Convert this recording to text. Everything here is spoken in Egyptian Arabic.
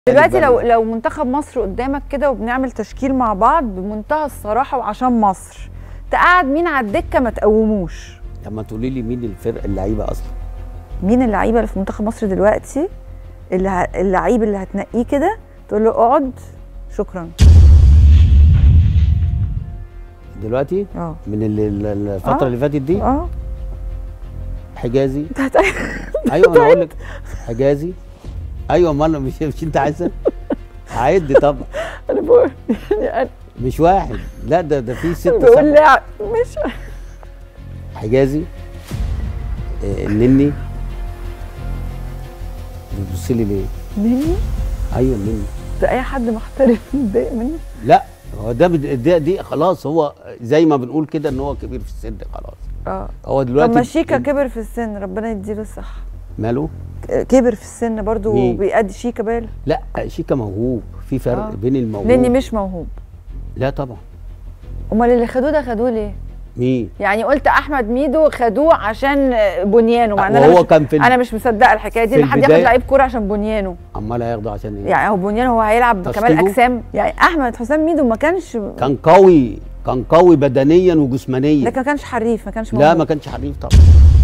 دلوقتي لو لو منتخب مصر قدامك كده وبنعمل تشكيل مع بعض بمنتهى الصراحه وعشان مصر تقعد مين على الدكه ما تقوموش طب ما تقولي لي مين الفرق اللعيبه اصلا مين اللعيبه اللي في منتخب مصر دلوقتي اللي ه... اللعيب اللي هتنقيه كده تقول له اقعد شكرا دلوقتي اه من ال- ال- الفتره آه. اللي فاتت دي اه حجازي انت هت- ايوه انا اقول لك حجازي ايوه امال مش مش انت عايزه عد طبعا انا بقول يعني مش واحد لا ده ده في ست انا بقول سبعة لاعب مش حجازي آه، النني بتبص لي ليه؟ مني ايوه النني ده اي حد محترف متضايق مني لا هو ده بد- ده دي خلاص هو زي ما بنقول كده ان هو كبير في السن خلاص اه هو طب دلوقتي ما شيكا كبر في السن ربنا يديله الصحه ماله؟ ك- كبر في السن برضو مين؟ وبيأدي شيكا باله لا شيكا موهوب في فرق آه. بين الموهوب لاني مش موهوب لا طبعا امال اللي خدوه ده خدوه ليه مين؟ يعني قلت احمد ميدو خدوه عشان بنيانه مع ان انا وهو مش كان في ال- انا مش مصدقه الحكايه دي في ان حد ياخد البداية- لعيب كوره عشان بنيانه عمال هياخده عشان ايه؟ يعني هو بنيانه هو هيلعب بكمال تشطيبه؟ اجسام يعني احمد حسام ميدو ما كانش كان قوي كان قوي بدنيا وجسمانيا لكن ما كانش حريف ما كانش لا موهوب. ما كانش حريف طبعا